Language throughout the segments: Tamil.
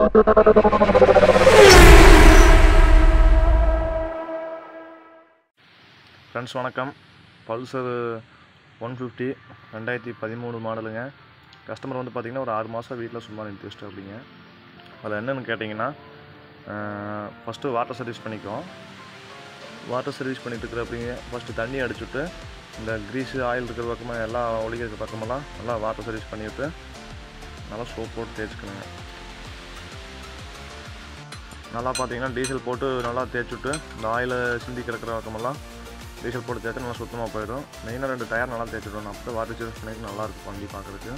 ஃப்ரெண்ட்ஸ் வணக்கம் பல்சர் ஒன் ஃபிஃப்டி ரெண்டாயிரத்தி பதிமூணு மாடலுங்க கஸ்டமர் வந்து பார்த்திங்கன்னா ஒரு ஆறு மாதம் வீட்டில் சும்மா நிறுத்தி வச்சிட்டு அப்படிங்க அதில் என்னென்னு கேட்டிங்கன்னா ஃபஸ்ட்டு வாட்டர் சர்வீஸ் பண்ணிக்குவோம் வாட்டர் சர்வீஸ் பண்ணிட்டு இருக்கிற அப்படிங்க ஃபஸ்ட்டு தண்ணி அடிச்சுட்டு இந்த க்ரீஸு ஆயில் இருக்கிற பக்கமாக எல்லா ஒளிக இருக்கிற பக்கமெல்லாம் நல்லா வாட்டர் சர்வீஸ் பண்ணிவிட்டு நல்லா சோப் போட்டு தேய்ச்சிக்கணுங்க நல்லா பார்த்தீங்கன்னா டீசல் போட்டு நல்லா தேய்ச்சுட்டு இந்த ஆயிலை சிந்தி கிடக்கிற பக்கமெல்லாம் டீசல் போட்டு தேய்ச்சா நல்லா சுத்தமாக போயிடும் மெயினாக ரெண்டு டயர் நல்லா தேய்ச்சிடணும் அப்போ வாட்டர் சர்வீஸ் பண்ணிட்டு நல்லாயிருக்கும் வண்டி பார்க்குறதுக்கு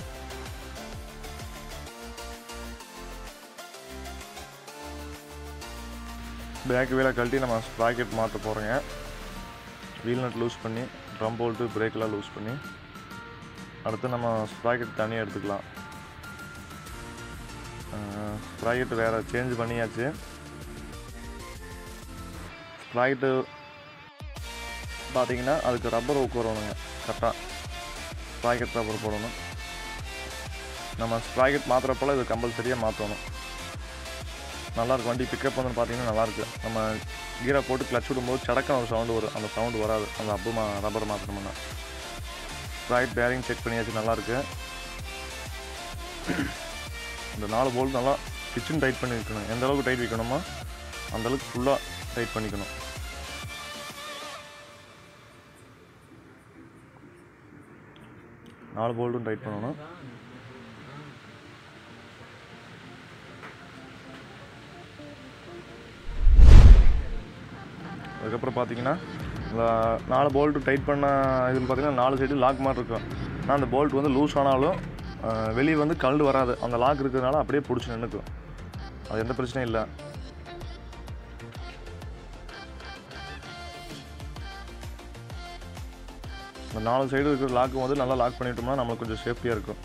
பேக் வீலை கழட்டி நம்ம ஸ்ப்ராக்கெட் மாற்ற போகிறோங்க வீல் நட் லூஸ் பண்ணி ட்ரம் போல்ட்டு பிரேக்கெலாம் லூஸ் பண்ணி அடுத்து நம்ம ஸ்ப்ராக்கெட் தனியாக எடுத்துக்கலாம் ஸ்ப்ராக்கெட் வேறு சேஞ்ச் பண்ணியாச்சு ஸ்ப்ராக்கெட்டு பார்த்தீங்கன்னா அதுக்கு ரப்பர் ஊக்கு வரணுங்க கரெக்டாக ஸ்ப்ராக்கெட் ரப்பர் போடணும் நம்ம ஸ்ப்ராக்கெட் மாற்றுறப்போல இது கம்பல்சரியாக மாற்றணும் நல்லாயிருக்கும் வண்டி பிக்கப் வந்து பார்த்தீங்கன்னா நல்லாயிருக்கு நம்ம கீரை போட்டு கிளச் விடும்போது சடக்கம் ஒரு சவுண்டு வரும் அந்த சவுண்டு வராது அந்த அப்பு மா ரப்பர் மாற்றணும்னா ஸ்ப்ராக்கெட் பேரிங் செக் பண்ணியாச்சு நல்லாயிருக்கு இந்த நாலு போல்ட் நல்லா கிச்சன் டைட் பண்ணி வைக்கணும் எந்த அளவுக்கு டைட் வைக்கணுமோ அந்த அளவுக்கு ஃபுல்லாக டைட் பண்ணிக்கணும் நாலு போல்ட்டும் டைட் பண்ணணும் அதுக்கப்புறம் பார்த்தீங்கன்னா இந்த நாலு போல்ட்டு டைட் பண்ண இதில் பார்த்தீங்கன்னா நாலு சைடு லாக் மாதிரி இருக்கும் ஆனால் அந்த போல்ட் வந்து லூஸ் ஆனாலும் வெளியே வந்து கழண்டு வராது அந்த லாக் இருக்கிறதுனால அப்படியே பிடிச்சி நின்றுக்கும் அது எந்த பிரச்சனையும் இல்லை இந்த நாலு சைடு இருக்கிற லாக்கு வந்து நல்லா லாக் பண்ணிட்டோம்னா நம்மளுக்கு கொஞ்சம் சேஃப்டியாக இருக்கும்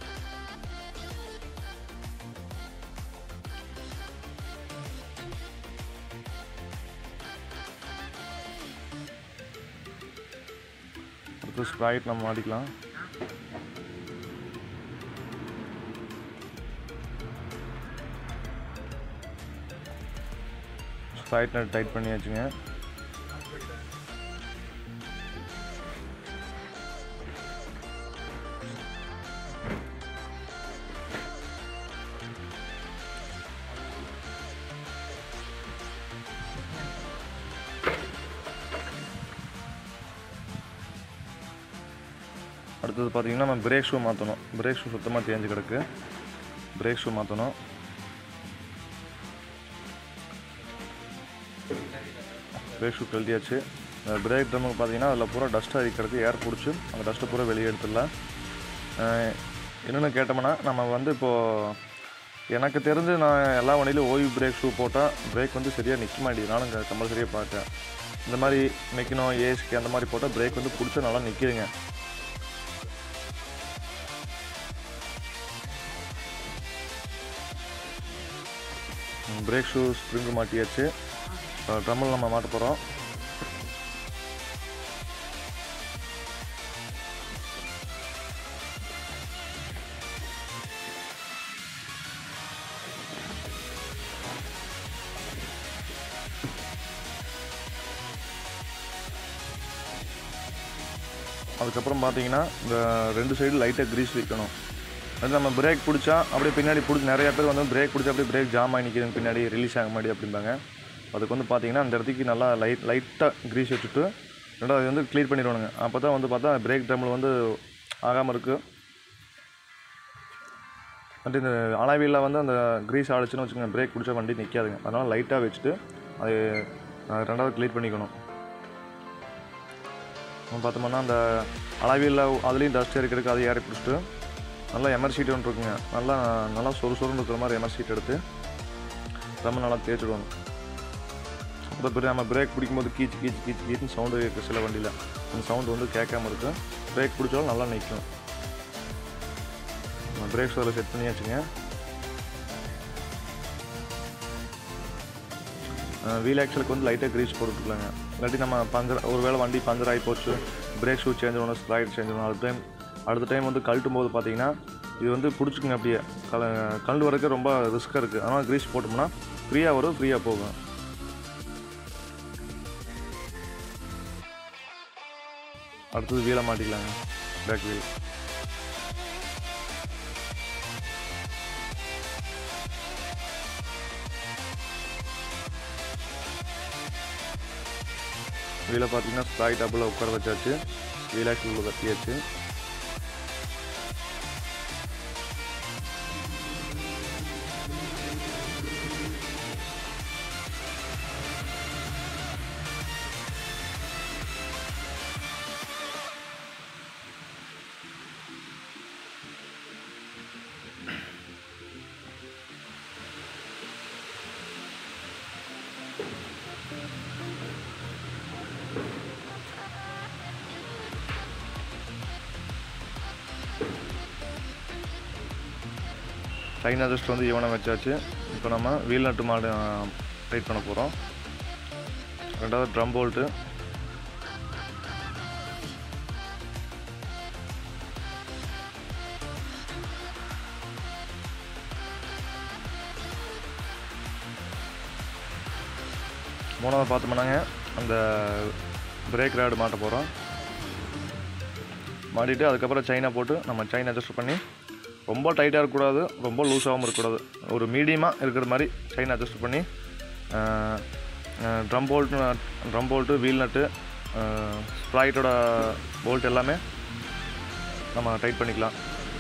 அடுத்து ஸ்ப்ரைட் நம்ம மாட்டிக்கலாம் ஸ்ப்ரைட் நட் டைட் பண்ணியாச்சுங்க அடுத்தது பார்த்தீங்கன்னா நம்ம பிரேக் ஷூ மாற்றணும் பிரேக் ஷூ சுத்தமாக தேஞ்சு கிடக்கு பிரேக் ஷூ மாற்றணும் பிரேக் ஷூ கழட்டியாச்சு பிரேக் ட்ரம்முக்கு பார்த்தீங்கன்னா அதில் பூரா டஸ்ட் ஆகி கிடக்கு ஏர் பிடிச்சி அந்த டஸ்ட்டை பூரா வெளியே எடுத்துடலாம் என்னென்னு கேட்டோம்னா நம்ம வந்து இப்போது எனக்கு தெரிஞ்சு நான் எல்லா வண்டியிலும் ஓய்வு பிரேக் ஷூ போட்டால் பிரேக் வந்து சரியாக நிற்க மாட்டேங்குது நானும் கம்பல்சரியாக பார்த்தேன் இந்த மாதிரி மெக்கினோ ஏஸ்க்கு அந்த மாதிரி போட்டால் பிரேக் வந்து பிடிச்சா நல்லா நிற்கிதுங்க பிரேக் ஷூ ஸ்ப்ரிங்கு மாட்டியாச்சு ட்ரம்மில் நம்ம மாட்ட போகிறோம் அதுக்கப்புறம் பார்த்தீங்கன்னா இந்த ரெண்டு சைடு லைட்டாக க்ரீஸ் வைக்கணும் அது நம்ம பிரேக் பிடிச்சா அப்படியே பின்னாடி பிடிச்சி நிறைய பேர் வந்து பிரேக் பிடிச்சா அப்படியே பிரேக் ஜாம் ஆகி நிற்கிது பின்னாடி ரிலீஸ் ஆக மாட்டேது அப்படிம்பாங்க அதுக்கு வந்து பார்த்தீங்கன்னா அந்த இடத்துக்கு நல்லா லைட் லைட்டாக க்ரீஸ் வச்சுட்டு ரெண்டாவது வந்து க்ளீன் பண்ணிடுவானுங்க அப்போ தான் வந்து பார்த்தா பிரேக் ட்ரம்மில் வந்து ஆகாமல் இருக்குது வந்து இந்த அலாவியில் வந்து அந்த க்ரீஸ் ஆடிச்சுன்னு வச்சுக்கோங்க பிரேக் பிடிச்சா வண்டி நிற்காதுங்க அதனால் லைட்டாக வச்சுட்டு அது ரெண்டாவது க்ளீன் பண்ணிக்கணும் பார்த்தோம்னா அந்த அளவியில் அதுலேயும் டஸ்ட் இருக்கிறதுக்கு அதை ஏறி பிடிச்சிட்டு நல்லா எமர் ஷீட் ஒன்று இருக்குங்க நல்லா நல்லா சொறு சொருன்னு இருக்கிற மாதிரி எமர் ஷீட் எடுத்து ரொம்ப நல்லா தேய்ச்சிடுவாங்க அப்புறம் பிறகு நம்ம பிரேக் பிடிக்கும்போது கீச்சு கீச்சு கீச்சு கீச்சுன்னு சவுண்டு இருக்குது சில வண்டியில் அந்த சவுண்டு வந்து கேட்காம இருக்கும் பிரேக் பிடிச்சாலும் நல்லா நிற்கும் நம்ம பிரேக் ஷோவில் செட் பண்ணியாச்சுங்க வீல் ஆக்சலுக்கு வந்து லைட்டாக க்ரீஸ் போட்டுக்கலாங்க இல்லாட்டி நம்ம பஞ்சர் ஒரு வேளை வண்டி பஞ்சர் ஆகி போச்சு பிரேக் ஷூ சேஞ்ச் பண்ணணும் ஸ்ப்ரைட் சேஞ்ச் பண்ணணும் அடுத்த டைம் அடுத்த டைம் வந்து கழட்டும் போது பார்த்தீங்கன்னா இது வந்து பிடிச்சிக்குங்க அப்படியே கல கல் வரக்க ரொம்ப ரிஸ்க்காக இருக்குது ஆனால் க்ரீஸ் போட்டோம்னா ஃப்ரீயாக வரும் ஃப்ரீயாக போகும் அடுத்தது வீலை மாட்டிக்கலாங்க பேக் வீல் வீலை பார்த்தீங்கன்னா ஸ்ப்ராய் டப்பில் உட்கார வச்சாச்சு வீலாக்ஸ் உள்ள கட்டியாச்சு டைன் அட்ஜஸ்ட் வந்து ஈவனாக வச்சாச்சு இப்போ நம்ம வீல் நட்டு மாடு டைட் பண்ண போகிறோம் ரெண்டாவது ட்ரம் போல்ட்டு மூணாவது பார்த்தோம்னாங்க அந்த பிரேக் ராடு மாட்ட போகிறோம் மாட்டிட்டு அதுக்கப்புறம் செயினை போட்டு நம்ம செயின் அட்ஜஸ்ட் பண்ணி ரொம்ப டைட்டாக இருக்கக்கூடாது ரொம்ப லூஸாகவும் இருக்கக்கூடாது ஒரு மீடியமாக இருக்கிற மாதிரி செயின் அட்ஜஸ்ட் பண்ணி drum bolt drum bolt wheel nut ஸ்ப்ரைட்டோட போல்ட் எல்லாமே நம்ம டைட் பண்ணிக்கலாம்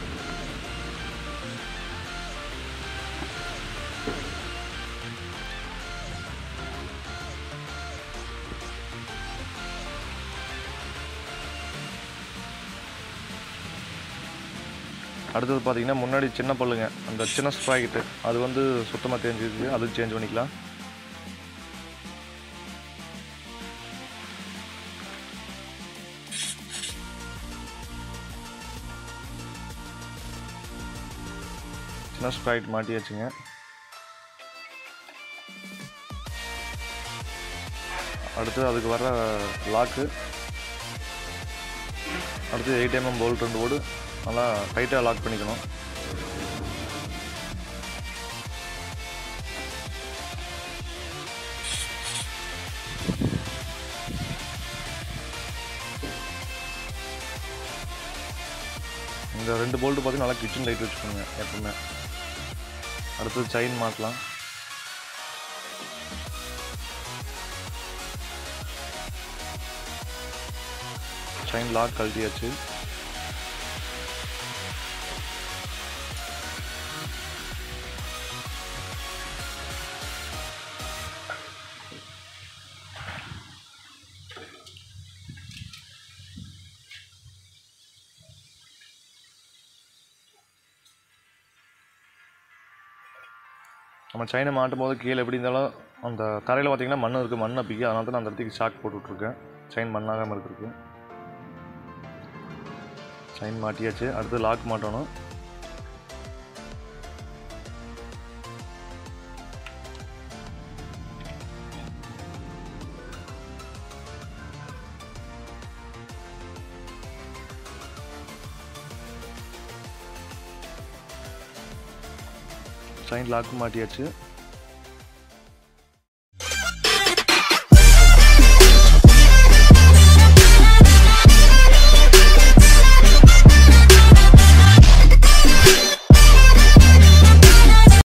அடுத்தது பார்த்தீங்கன்னா முன்னாடி சின்ன பல்லுங்க அந்த சின்ன ஸ்ப்ராக்கெட்டு அது வந்து சுத்தமாக தெரிஞ்சிருக்கு அது சேஞ்ச் பண்ணிக்கலாம் சின்ன ஸ்ப்ராக்கெட் மாட்டியாச்சுங்க அடுத்து அதுக்கு வர லாக்கு அடுத்து எயிட் எம்எம் போல்ட் ரெண்டு போடு நல்லா டைட்டாக லாக் பண்ணிக்கணும் இந்த ரெண்டு போல்ட்டு பார்த்தீங்கன்னா நல்லா கிச்சன் லைட் வச்சுக்கோங்க எப்பவுமே அடுத்தது செயின் மாட்டலாம் செயின் லாக் கழட்டியாச்சு நம்ம செயினை மாட்டும் போது கீழே எப்படி இருந்தாலும் அந்த தரையில் பார்த்தீங்கன்னா மண் இருக்குது மண் அப்பிக்கு அதனால தான் நான் அந்த இடத்துக்கு ஷாக் போட்டு விட்ருக்கேன் செயின் மண்ணாகாமல் இருக்கிறதுக்கு செயின் மாட்டியாச்சு அடுத்து லாக் மாட்டணும் செயின் லாக்கு மாட்டியாச்சு